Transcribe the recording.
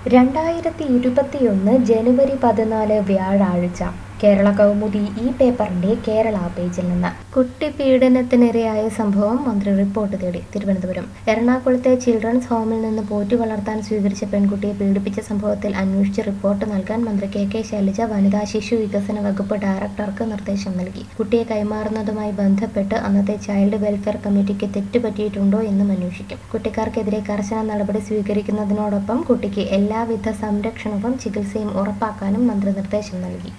രണ്ടായിരത്തി ഇരുപത്തിയൊന്ന് ജനുവരി പതിനാല് വ്യാഴാഴ്ച കേരള കൗമുദി ഈ പേപ്പറിന്റെ കേരള പേജിൽ നിന്ന് കുട്ടി പീഡനത്തിനിരയായ സംഭവം മന്ത്രി റിപ്പോർട്ട് തേടി തിരുവനന്തപുരം എറണാകുളത്തെ ചിൽഡ്രൻസ് ഹോമിൽ നിന്ന് പോറ്റി വളർത്താൻ സ്വീകരിച്ച പെൺകുട്ടിയെ പീഡിപ്പിച്ച സംഭവത്തിൽ അന്വേഷിച്ച് റിപ്പോർട്ട് നൽകാൻ മന്ത്രി കെ കെ ശൈലജ വനിതാ ശിശു വികസന വകുപ്പ് ഡയറക്ടർക്ക് നിർദ്ദേശം നൽകി കുട്ടിയെ കൈമാറുന്നതുമായി ബന്ധപ്പെട്ട് അന്നത്തെ ചൈൽഡ് വെൽഫെയർ കമ്മിറ്റിക്ക് തെറ്റുപറ്റിയിട്ടുണ്ടോ എന്നും അന്വേഷിക്കും കുട്ടിക്കാർക്കെതിരെ കർശന നടപടി സ്വീകരിക്കുന്നതിനോടൊപ്പം കുട്ടിക്ക് എല്ലാവിധ സംരക്ഷണവും ചികിത്സയും ഉറപ്പാക്കാനും മന്ത്രി നിർദ്ദേശം നൽകി